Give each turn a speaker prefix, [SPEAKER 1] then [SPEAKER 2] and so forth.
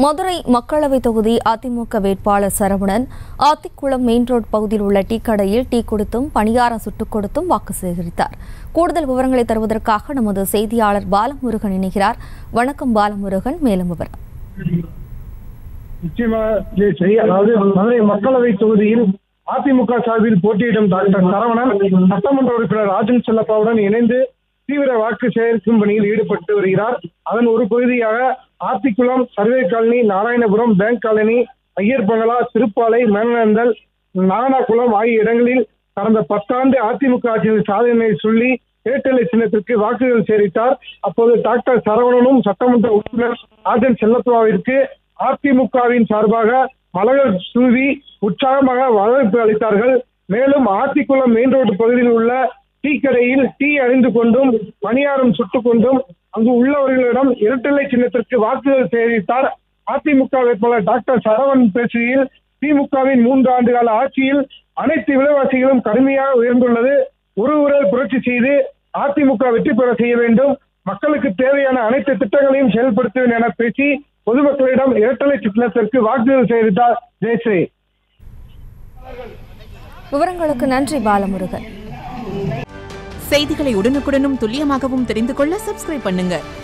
[SPEAKER 1] மதுரை மக்களவைத் தொகுதி அதிமுக வேட்பாளர் சரவணன் ஆத்திக்குளம் மெயின் ரோட் பகுதியில் உள்ள டீ கடையில் டீ கொடுத்தும் பணியாரம் சுட்டுக் கொடுத்தும் வாக்கு சேகரித்தார் கூடுதல் விவரங்களை தருவதற்காக நமது செய்தியாளர் பாலமுருகன் இணைகிறார் வணக்கம் பாலமுருகன் மேலும் விவரம்
[SPEAKER 2] நிச்சயமா ஜெயஸ்ரீ அதாவது மதுரை மக்களவை தொகுதியில் அதிமுக சார்பில் போட்டியிடும் டாக்டர் சரவணன் சட்டமன்ற உறுப்பினர் ராஜன் செல்லப்பாவுடன் இணைந்து தீவிர வாக்கு சேகரிக்கும் பணியில் ஈடுபட்டு வருகிறார் அதன் ஒரு பகுதியாக Athikulam survey colony Narayanapuram bank colony Iyer bungalow Tiruppalai மேனந்தல் நாகனாகுளம் ஆகிய இடங்களில் கடந்த பத்தாண்டு அதிமுக ஆட்சியின் சாதனை சொல்லி ஏட்டலை சின்னத்திற்கு வாக்குகள் சேரித்தார் அப்போது டாக்டர் சரவணனும் சட்டமன்ற உறுப்பினர் ராஜன் செல்லப்பாவிற்கு அதிமுகவின் சார்பாக மலர்கள் தூவி உற்சாகமாக வரவேற்பு அளித்தார்கள் மேலும் ஆத்திக்குளம் மெயின் ரோடு பகுதியில் உள்ள டீ கடையில் டீ அறிந்து கொண்டும் பணியாரம் சுட்டுக் கொண்டும் அங்கு உள்ளவர்களிடம் இரட்டலை சின்னத்திற்கு வாக்குகள் சேகரித்தார் அதிமுக வேட்பாளர் டாக்டர் சரவணன் பேசுகையில் திமுகவின் மூன்று ஆண்டு கால ஆட்சியில் அனைத்து விலைவாசிகளும் கடுமையாக உயர்ந்துள்ளது ஒரு உரல் புரட்சி செய்து அதிமுக வெற்றி பெற செய்ய வேண்டும் மக்களுக்கு தேவையான அனைத்து திட்டங்களையும் செயல்படுத்துவேன் என பேசி பொதுமக்களிடம் இரட்டலை சின்னத்திற்கு வாக்குகள் சேகரித்தார் ஜெயஸ்ரீ
[SPEAKER 1] விவரங்களுக்கு நன்றி பாலமுருகன்
[SPEAKER 3] செய்திகளை உடனுக்குடனும் துல்லியமாகவும் தெரிந்து கொள்ள சப்ஸ்கிரைப் பண்ணுங்க